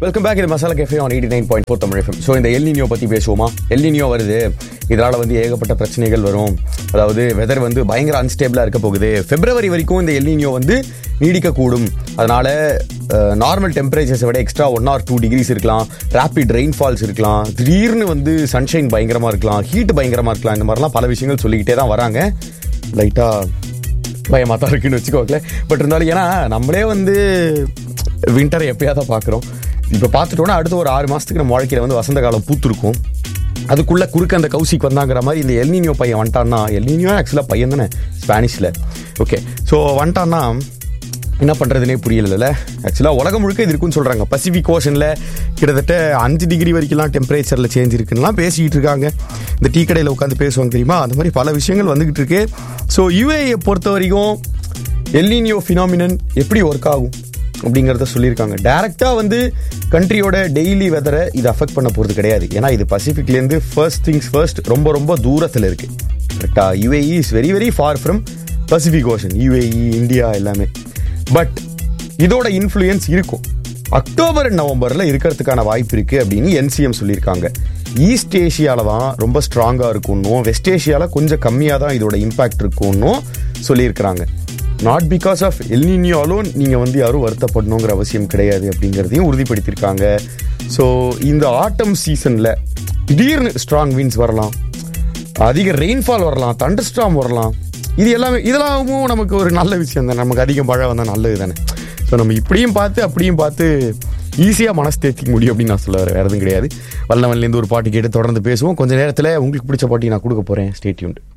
welcome back இது masala cafe on eighty nine point four Tamil FM so இந்த El Nino பற்றி பேசுவோமா எல்னினியோ வருது இதனால் வந்து ஏகப்பட்ட பிரச்சனைகள் வரும் அதாவது வெதர் வந்து பயங்கர அன்ஸ்டேபிளாக இருக்க போகுது பிப்ரவரி வரைக்கும் இந்த எல்னினியோ வந்து நீடிக்கக்கூடும் அதனால நார்மல் டெம்பரேச்சர்ஸை விட extra one or two degrees இருக்கலாம் ரேபிட் ரெயின்ஃபால்ஸ் இருக்கலாம் திடீர்னு வந்து சன்ஷைன் பயங்கரமாக இருக்கலாம் ஹீட் பயங்கரமாக இருக்கலாம் இந்த மாதிரிலாம் பல விஷயங்கள் சொல்லிக்கிட்டே தான் வராங்க லைட்டாக பயமாக தான் இருக்குன்னு வச்சுக்கோங்களேன் பட் இருந்தாலும் ஏன்னா நம்மளே வந்து வின்டரை எப்பயாவது தான் பார்க்குறோம் இப்போ பார்த்துட்டோன்னா அடுத்த ஒரு ஆறு மாதத்துக்கு நம்ம வாழ்க்கையில் வந்து வசந்த காலம் பூத்துருக்கும் அதுக்குள்ளே குறுக்க அந்த கௌசிக் வந்தாங்கிற மாதிரி இந்த எல்னினியோ பையன் வந்துட்டான்னா எல்னினியோ ஆக்சுவலாக பையன் தானே ஸ்பானிஷில் ஓகே ஸோ வந்துட்டான்னா என்ன பண்ணுறதுனே புரியல ஆக்சுவலாக உலகம் முழுக்க இது இருக்குன்னு சொல்கிறாங்க பசிபிக் ஓஷனில் கிட்டத்தட்ட அஞ்சு டிகிரி வரைக்கும்லாம் டெம்பரேச்சரில் சேஞ்ச் இருக்குன்னுலாம் பேசிக்கிட்டு இருக்காங்க இந்த டீ கடையில் உட்காந்து பேசுவாங்க தெரியுமா அந்த மாதிரி பல விஷயங்கள் வந்துக்கிட்டு இருக்கு ஸோ யூஏயை பொறுத்த வரைக்கும் எல்லினியோ ஃபினாமினன் எப்படி ஒர்க் ஆகும் அப்படிங்கிறத சொல்லியிருக்காங்க டேரெக்டாக வந்து கண்ட்ரியோட டெய்லி வெதரை இது அஃபெக்ட் பண்ண போகிறது கிடையாது ஏன்னா இது பசிபிக்லேருந்து ஃபர்ஸ்ட் திங்ஸ் ஃபர்ஸ்ட் ரொம்ப ரொம்ப தூரத்தில் இருக்குது கரெக்டாக UAE is very very far from Pacific Ocean UAE India எல்லாமே பட் இதோட இன்ஃப்ளூயன்ஸ் இருக்கும் அக்டோபர் நவம்பரில் இருக்கிறதுக்கான வாய்ப்பு இருக்குது அப்படின்னு என்சிஎம் சொல்லியிருக்காங்க ஈஸ்ட் ஏஷியாவில் தான் ரொம்ப ஸ்ட்ராங்காக இருக்கும்னும் வெஸ்ட் ஏஷியாவில் கொஞ்சம் கம்மியாக தான் இதோட இம்பாக்ட் இருக்கும்னும் சொல்லியிருக்கிறாங்க நாட் பிகாஸ் ஆஃப் எல்னினியாலும் நீங்கள் வந்து யாரும் வருத்தப்படணுங்கிற அவசியம் கிடையாது அப்படிங்கிறதையும் உறுதிப்படுத்தியிருக்காங்க ஸோ இந்த ஆட்டம் சீசனில் திடீர்னு ஸ்ட்ராங் வின்ஸ் வரலாம் அதிக ரெயின்ஃபால் வரலாம் தண்டர் ஸ்ட்ராம் வரலாம் இது எல்லாமே இதெல்லாமும் நமக்கு ஒரு நல்ல விஷயம் தானே நமக்கு அதிகம் மழை வந்தால் நல்லது தானே ஸோ நம்ம இப்படியும் பார்த்து அப்படியும் பார்த்து ஈஸியாக மனசு தேத்திக்க முடியும் அப்படின்னு நான் சொல்ல வரேன் வேறு எதுவும் கிடையாது வல்லவன்லேருந்து ஒரு பாட்டு கேட்டு தொடர்ந்து பேசுவோம் கொஞ்சம் நேரத்தில் உங்களுக்கு பிடிச்ச பாட்டி நான் கொடுக்க போகிறேன் ஸ்டேட்யூண்ட்